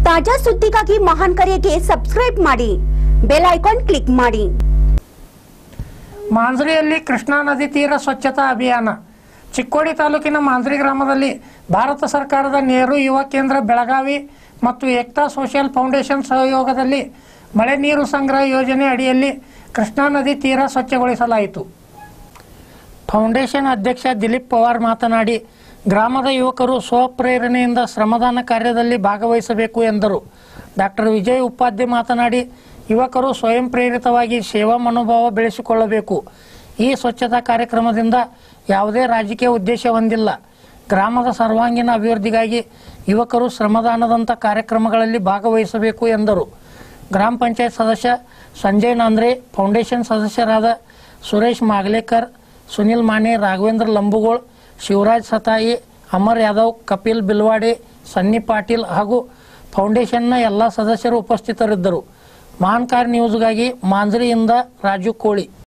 ತಾಜಾ ಸುದ್ದಿಗಾಗಿ ಮಹಾನ್ ಕರೆಗೆ ಸಬ್ಸ್ಕ್ರೈಬ್ ಮಾಡಿ ಬೆಲ್ ಐಕಾನ್ ಕ್ಲಿಕ್ ಮಾಡಿ ಮಾಂಜ್ರಿಯಲ್ಲಿ ಕೃಷ್ಣಾ ನದಿ ತೀರ ಸ್ವಚ್ಛತಾ ಅಭಿಯಾನ ಚಿಕ್ಕೋಡಿ ತಾಲೂಕಿನ ಮಾಂಜ್ರಿ ಗ್ರಾಮದಲ್ಲಿ ಭಾರತ ಸರ್ಕಾರದ ನೆಹರು ಯುವ ಕೇಂದ್ರ ಬೆಳಗಾವಿ ಮತ್ತು ಏಕ್ತಾ ಸೋಷಿಯಲ್ ಫೌಂಡೇಶನ್ ಸಹಯೋಗದಲ್ಲಿ ಮಳೆ ನೀರು ಸಂಗ್ರಹ ಯೋಜನೆ ಅಡಿಯಲ್ಲಿ ಕೃಷ್ಣಾ ನದಿ ತೀರ ಸ್ವಚ್ಛಗೊಳಿಸಲಾಯಿತು ಫೌಂಡೇಶನ್ ಅಧ್ಯಕ್ಷ ದಿಲೀಪ್ ಪವಾರ್ ಮಾತನಾಡಿ ಗ್ರಾಮದ ಯುವಕರು ಸ್ವಪ್ರೇರಣೆಯಿಂದ ಶ್ರಮದಾನ ಕಾರ್ಯದಲ್ಲಿ ಭಾಗವಹಿಸಬೇಕು ಎಂದರು ಡಾಕ್ಟರ್ ವಿಜಯ್ ಉಪಾಧ್ಯ ಮಾತನಾಡಿ ಯುವಕರು ಸ್ವಯಂ ಪ್ರೇರಿತವಾಗಿ ಸೇವಾ ಮನೋಭಾವ ಬೆಳೆಸಿಕೊಳ್ಳಬೇಕು ಈ ಸ್ವಚ್ಛತಾ ಕಾರ್ಯಕ್ರಮದಿಂದ ಯಾವುದೇ ರಾಜಕೀಯ ಉದ್ದೇಶ ಹೊಂದಿಲ್ಲ ಗ್ರಾಮದ ಸರ್ವಾಂಗೀಣ ಅಭಿವೃದ್ಧಿಗಾಗಿ ಯುವಕರು ಶ್ರಮದಾನದಂಥ ಕಾರ್ಯಕ್ರಮಗಳಲ್ಲಿ ಭಾಗವಹಿಸಬೇಕು ಎಂದರು ಗ್ರಾಮ ಪಂಚಾಯತ್ ಸದಸ್ಯ ಸಂಜಯ್ ನಾಂದ್ರೆ ಫೌಂಡೇಶನ್ ಸದಸ್ಯರಾದ ಸುರೇಶ್ ಮಾಗ್ಲೇಕರ್ ಸುನಿಲ್ ಮಾನೆ ರಾಘವೇಂದ್ರ ಲಂಬುಗೋಳ್ ಶಿವರಾಜ್ ಸತಾಯಿ ಅಮರ್ ಯಾದವ್ ಕಪಿಲ್ ಬಿಲ್ವಾಡೆ ಸನ್ನಿ ಪಾಟೀಲ್ ಹಾಗೂ ಫೌಂಡೇಶನ್ನ ಎಲ್ಲ ಸದಸ್ಯರು ಉಪಸ್ಥಿತರಿದ್ದರು ಮಾನ್ಕಾರ್ ನ್ಯೂಸ್ಗಾಗಿ ಮಾಂಜ್ರಿಯಿಂದ ರಾಜು ಕೋಳಿ